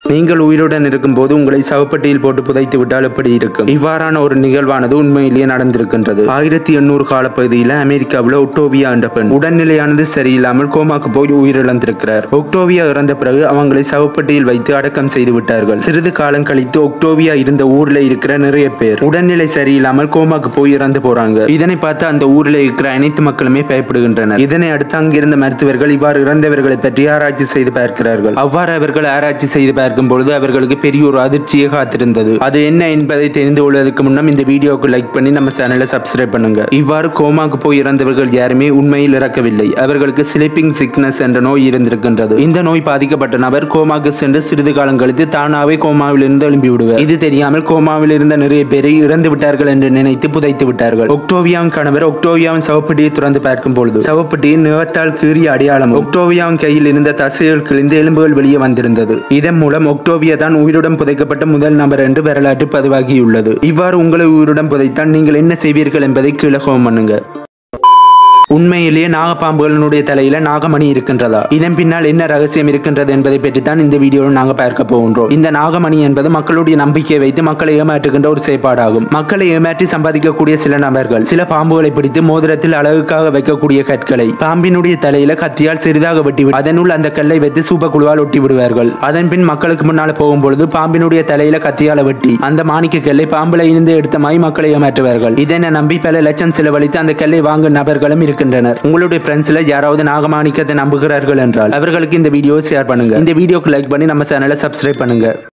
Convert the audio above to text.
நீங்கள் உயிருடன் இருக்கும்போது உங்களை சவப்பட்டியில் போட்டு புதைத்து விட்டால் எப்படி இருக்கும் இவ்வாறான ஒரு நிகழ்வானது உண்மையிலேயே நடந்திருக்கின்றது ஆயிரத்தி எண்ணூறு காலப்பகுதியில் அமெரிக்காவில் ஒக்டோவியா என்ற பெண் உடல்நிலையானது சரியில்லாமல் கோமாக்கு போய் உயிரிழந்திருக்கிறார் ஒக்டோவியா இறந்த பிறகு அவங்களை சவப்பட்டியில் வைத்து அடக்கம் செய்து விட்டார்கள் சிறிது காலம் கழித்து ஒக்டோவியா இருந்த ஊர்ல இருக்கிற நிறைய பேர் உடல்நிலை சரியில்லாமல் கோமாக்கு போய் இறந்து போறாங்க இதனை பார்த்து அந்த ஊரில் இருக்கிற அனைத்து மக்களுமே பயப்படுகின்றனர் இதனை அடுத்து அங்கிருந்த மருத்துவர்கள் இவ்வாறு இறந்தவர்களை பற்றி ஆராய்ச்சி செய்து பார்க்கிறார்கள் அவ்வாறு அவர்கள் ஆராய்ச்சி செய்து பார்க்கும் பொழுது அவர்களுக்கு பெரிய ஒரு அதிர்ச்சியை காத்திருந்தது அது என்ன என்பதை தெரிந்து கொள்வதற்கு முன்னம் இந்த வீடியோவுக்கு லைக் பண்ணி நம்ம சேனலை சப்ஸ்கிரைப் பண்ணுங்க இவ்வாறு கோமாக்கு போய் இறந்தவர்கள் யாருமே உண்மையில் இறக்கவில்லை அவர்களுக்கு ஸ்லீப்பிங் சிக்னஸ் என்ற நோய் இருந்திருக்கின்றது இந்த நோய் பாதிக்கப்பட்ட நபர் கோமாக்கு சென்று சிறிது காலம் கழித்து தானாவே கோமாவில் இருந்து எழும்பி விடுவார் இது தெரியாமல் கோமாவில் இருந்த நிறைய பேரை இறந்து விட்டார்கள் என்று நினைத்து புதைத்து விட்டார்கள் ஒக்டோவியாவின் கணவர் ஒக்டோவியாவின் சவப்பெட்டியை துறந்து பார்க்கும் பொழுது சவப்பெட்டியின் நிறத்தால் கீறிய அடையாளம் ஒக்டோவியாவின் கையில் இருந்த தசைகள் கிழிந்து எலும்புகள் வெளியே வந்திருந்தது இதன் மூலம் ஒக்டோவியா தான் உயிருடன் புதைக்கப்பட்ட முதல் நபர் என்று வரலாற்று பதிவாகியுள்ளது இவ்வாறு உங்களை உயிருடன் புதைத்தால் நீங்கள் என்ன செய்வீர்கள் என்பதை கீழே comment பண்ணுங்க உண்மையிலேயே நாகப்பாம்புகளினுடைய தலையில நாகமணி இருக்கின்றதா இதன் பின்னால் என்ன ரகசியம் இருக்கின்றது என்பதை பற்றி தான் இந்த வீடியோவில் நாங்க பார்க்க போகின்றோம் இந்த நாகமணி என்பது மக்களுடைய நம்பிக்கையை வைத்து மக்களை ஏமாற்றுகின்ற ஒரு செயற்பாடாகும் மக்களை ஏமாற்றி சம்பாதிக்கக்கூடிய சில நபர்கள் சில பாம்புகளை பிடித்து மோதிரத்தில் அழகுக்காக வைக்கக்கூடிய கற்களை பாம்பினுடைய தலையில கத்தியால் சிறிதாக வெட்டி விட்டு அதனுள் அந்த கல்லை வைத்து சூப்பக்குழுவால் ஒட்டி விடுவார்கள் அதன் பின் மக்களுக்கு முன்னால் போகும்பொழுது பாம்பினுடைய தலையில கத்தியால வெட்டி அந்த மாணிக்க கல்லை பாம்புல இருந்து எடுத்த மாய் மக்களை ஏமாற்றுவார்கள் இதனை நம்பி பல லட்சம் செலவழித்து அந்த கல்லை வாங்கும் நபர்களும் இருக்கின்றனர் உங்களுடைய ஃப்ரெண்ட்ஸ்ல யாராவது நாகமாணிக்கத்தை நம்புகிறார்கள் என்றால் அவர்களுக்கு இந்த வீடியோ ஷேர் பண்ணுங்க இந்த வீடியோக்கு லைக் பண்ணி நம்ம சேனலை சப்ஸ்கிரைப் பண்ணுங்க